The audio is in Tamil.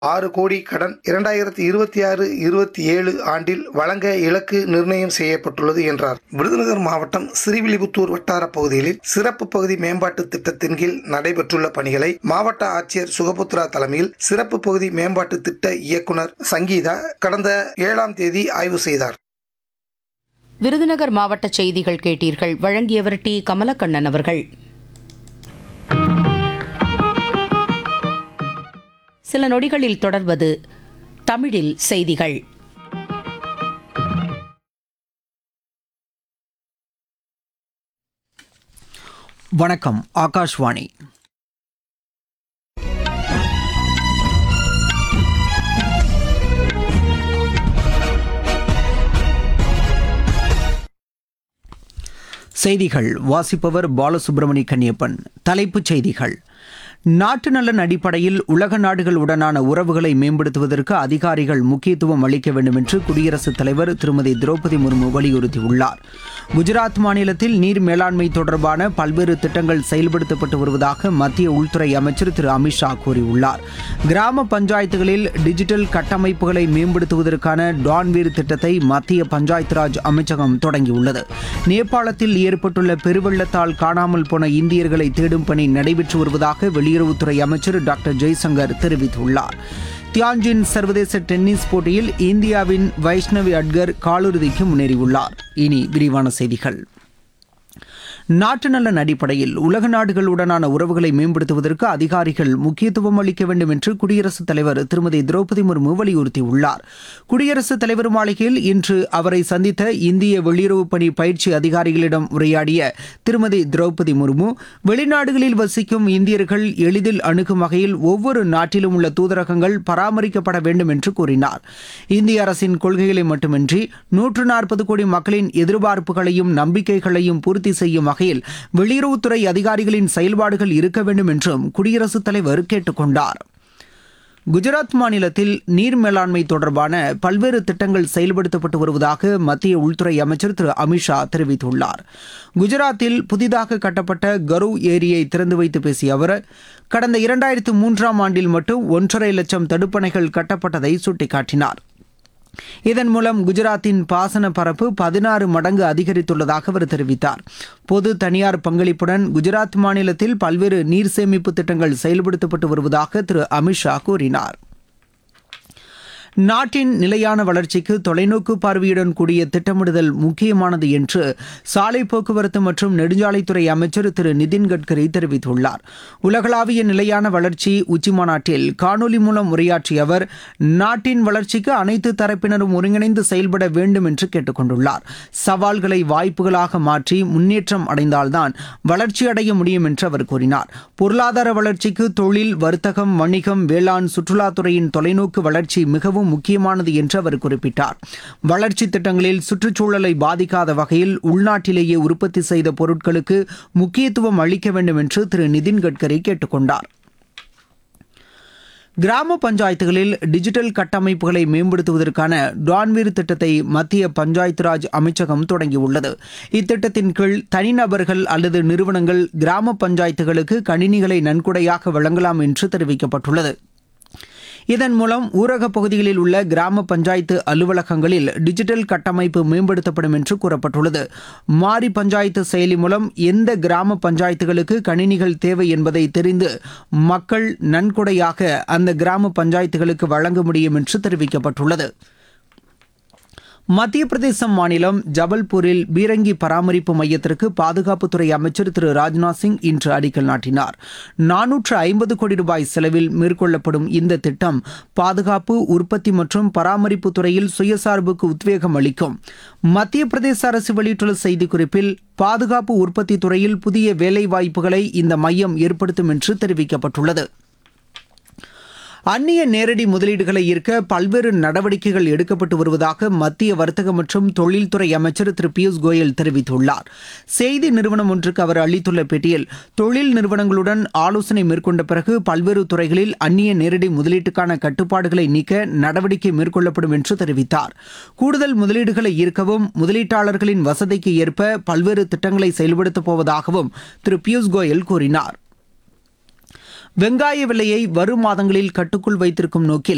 ஆறு கோடி கடன் இரண்டாயிரத்தி இருபத்தி ஆறு இருபத்தி ஏழு ஆண்டில் வழங்க இலக்கு நிர்ணயம் செய்யப்பட்டுள்ளது என்றார் விருதுநகர் மாவட்டம் ஸ்ரீவில்லிபுத்தூர் வட்டார பகுதிகளில் சிறப்பு பகுதி மேம்பாட்டு திட்டத்தின் கீழ் நடைபெற்றுள்ள பணிகளை மாவட்ட ஆட்சியர் சுகபுத்ரா தலைமையில் சிறப்பு பகுதி மேம்பாட்டு திட்ட இயக்குனர் சங்கீதா கடந்த ஏழாம் தேதி ஆய்வு செய்தார் விருதுநகர் மாவட்ட செய்திகள் கேட்டீர்கள் வழங்கியவர் டி கமலக்கண்ணன் அவர்கள் சில நொடிகளில் தொடர்வது தமிழில் செய்திகள் வணக்கம் ஆகாஷ்வாணி செய்திகள் வாசிப்பவர் பாலசுப்ரமணி கன்னியப்பன் தலைப்புச் செய்திகள் நாட்டு நலன் அடிப்படையில் உலக நாடுகளுடனான உறவுகளை மேம்படுத்துவதற்கு அதிகாரிகள் முக்கியத்துவம் அளிக்க வேண்டும் என்று குடியரசுத் தலைவர் திருமதி திரௌபதி முர்மு வலியுறுத்தியுள்ளார் குஜராத் மாநிலத்தில் நீர் மேலாண்மை தொடர்பான பல்வேறு திட்டங்கள் செயல்படுத்தப்பட்டு வருவதாக மத்திய உள்துறை அமைச்சர் திரு அமித்ஷா கூறியுள்ளார் கிராம பஞ்சாயத்துகளில் டிஜிட்டல் கட்டமைப்புகளை மேம்படுத்துவதற்கான டான்வீர் திட்டத்தை மத்திய பஞ்சாயத்து ராஜ் அமைச்சகம் தொடங்கியுள்ளது நேபாளத்தில் ஏற்பட்டுள்ள பெருவெள்ளத்தால் காணாமல் போன இந்தியர்களை தேடும் பணி நடைபெற்று வருவதாக வெளியுறவுத்துறை அமைச்சர் டாக்டர் ஜெய்சங்கர் தெரிவித்துள்ளார் தியான்ஜின் சர்வதேச டென்னிஸ் போட்டியில் இந்தியாவின் வைஷ்ணவி அட்கர் காலிறுதிக்கு முன்னேறியுள்ளார் இனி விரிவான செய்திகள் நாட்டு நலன் அடிப்படையில் உலக நாடுகளுடனான உறவுகளை மேம்படுத்துவதற்கு அதிகாரிகள் முக்கியத்துவம் அளிக்க வேண்டும் என்று குடியரசுத் தலைவர் திருமதி திரௌபதி முர்மு வலியுறுத்தியுள்ளார் குடியரசுத் தலைவர் மாளிகையில் இன்று அவரை சந்தித்த இந்திய வெளியுறவு பணி பயிற்சி அதிகாரிகளிடம் உரையாடிய திருமதி திரௌபதி முர்மு வெளிநாடுகளில் வசிக்கும் இந்தியர்கள் எளிதில் அணுகும் வகையில் ஒவ்வொரு நாட்டிலும் உள்ள தூதரகங்கள் பராமரிக்கப்பட வேண்டும் என்று கூறினார் இந்திய அரசின் கொள்கைகளை மட்டுமின்றி நூற்று நாற்பது கோடி மக்களின் எதிர்பார்ப்புகளையும் நம்பிக்கைகளையும் பூர்த்தி செய்யும் வகையில் வெளியுறவுத்துறை அதிகாரிகளின் செயல்பாடுகள் இருக்க வேண்டும் என்றும் குடியரசுத் தலைவர் கேட்டுக்கொண்டார் குஜராத் மாநிலத்தில் நீர் மேலாண்மை தொடர்பான பல்வேறு திட்டங்கள் செயல்படுத்தப்பட்டு வருவதாக மத்திய உள்துறை அமைச்சர் திரு அமித்ஷா தெரிவித்துள்ளார் குஜராத்தில் புதிதாக கட்டப்பட்ட கரு ஏரியை திறந்து வைத்து பேசிய அவர் கடந்த இரண்டாயிரத்து மூன்றாம் ஆண்டில் மட்டும் ஒன்றரை லட்சம் தடுப்பணைகள் கட்டப்பட்டதை சுட்டிக்காட்டினார் இதன் மூலம் குஜராத்தின் பாசன பரப்பு பதினாறு மடங்கு அதிகரித்துள்ளதாக அவர் தெரிவித்தார் பொது தனியார் பங்களிப்புடன் குஜராத் மாநிலத்தில் பல்வேறு நீர் சேமிப்பு திட்டங்கள் செயல்படுத்தப்பட்டு வருவதாக திரு அமித்ஷா கூறினார் நாட்டின் நிலையான வளர்ச்சிக்கு தொலைநோக்கு பார்வையுடன் கூடிய திட்டமிடுதல் முக்கியமானது என்று சாலை போக்குவரத்து மற்றும் நெடுஞ்சாலைத்துறை அமைச்சர் திரு நிதின் கட்கரி தெரிவித்துள்ளார் உலகளாவிய நிலையான வளர்ச்சி உச்சிமாநாட்டில் காணொலி மூலம் உரையாற்றிய அவர் நாட்டின் வளர்ச்சிக்கு அனைத்து தரப்பினரும் ஒருங்கிணைந்து செயல்பட வேண்டும் என்று கேட்டுக்கொண்டுள்ளார் சவால்களை வாய்ப்புகளாக மாற்றி முன்னேற்றம் அடைந்தால்தான் வளர்ச்சி அடைய முடியும் என்று அவர் கூறினார் பொருளாதார வளர்ச்சிக்கு தொழில் வர்த்தகம் வணிகம் வேளாண் சுற்றுலாத்துறையின் தொலைநோக்கு வளர்ச்சி மிகவும் மிகவும் முக்கியமானது என்று அவர் குறிப்பிட்டார் வளர்ச்சி திட்டங்களில் சுற்றுச்சூழலை பாதிக்காத வகையில் உள்நாட்டிலேயே உற்பத்தி செய்த பொருட்களுக்கு முக்கியத்துவம் அளிக்க வேண்டும் என்று திரு நிதின் கட்கரி கேட்டுக்கொண்டார் கிராம பஞ்சாயத்துகளில் டிஜிட்டல் கட்டமைப்புகளை மேம்படுத்துவதற்கான டான்வீர் திட்டத்தை மத்திய பஞ்சாயத்து ராஜ் அமைச்சகம் தொடங்கியுள்ளது இத்திட்டத்தின் கீழ் தனிநபர்கள் அல்லது நிறுவனங்கள் கிராம பஞ்சாயத்துகளுக்கு கணினிகளை நன்கொடையாக வழங்கலாம் என்று தெரிவிக்கப்பட்டுள்ளது இதன் மூலம் ஊரகப் பகுதிகளில் உள்ள கிராம பஞ்சாயத்து அலுவலகங்களில் டிஜிட்டல் கட்டமைப்பு மேம்படுத்தப்படும் என்று கூறப்பட்டுள்ளது மாறி பஞ்சாயத்து செயலி மூலம் எந்த கிராம பஞ்சாயத்துகளுக்கு கணினிகள் தேவை என்பதை தெரிந்து மக்கள் நன்கொடையாக அந்த கிராம பஞ்சாயத்துகளுக்கு வழங்க முடியும் என்று தெரிவிக்கப்பட்டுள்ளது மத்திய பிரதேசம் மாநிலம் ஜபல்பூரில் பீரங்கி பராமரிப்பு மையத்திற்கு பாதுகாப்புத்துறை அமைச்சர் திரு ராஜ்நாத் சிங் இன்று அடிக்கல் நாட்டினார் நானூற்று ஐம்பது கோடி ரூபாய் செலவில் மேற்கொள்ளப்படும் இந்த திட்டம் பாதுகாப்பு உற்பத்தி மற்றும் பராமரிப்பு துறையில் சுயசார்புக்கு உத்வேகம் அளிக்கும் மத்திய பிரதேச அரசு வெளியிட்டுள்ள செய்திக்குறிப்பில் பாதுகாப்பு உற்பத்தி துறையில் புதிய வேலைவாய்ப்புகளை இந்த மையம் ஏற்படுத்தும் என்று தெரிவிக்கப்பட்டுள்ளது அந்நிய நேரடி முதலீடுகளை ஈர்க்க பல்வேறு நடவடிக்கைகள் எடுக்கப்பட்டு வருவதாக மத்திய வர்த்தக மற்றும் தொழில்துறை அமைச்சர் திரு பியூஷ் கோயல் தெரிவித்துள்ளார் செய்தி நிறுவனம் ஒன்றுக்கு அவர் அளித்துள்ள பேட்டியில் தொழில் நிறுவனங்களுடன் ஆலோசனை மேற்கொண்ட பிறகு பல்வேறு துறைகளில் அந்நிய நேரடி முதலீட்டுக்கான கட்டுப்பாடுகளை நீக்க நடவடிக்கை மேற்கொள்ளப்படும் என்று தெரிவித்தார் கூடுதல் முதலீடுகளை ஈர்க்கவும் முதலீட்டாளர்களின் வசதிக்கு ஏற்ப பல்வேறு திட்டங்களை செயல்படுத்தப் போவதாகவும் திரு பியூஷ் கோயல் கூறினார் வெங்காய விலையை வரும் மாதங்களில் கட்டுக்குள் வைத்திருக்கும் நோக்கில்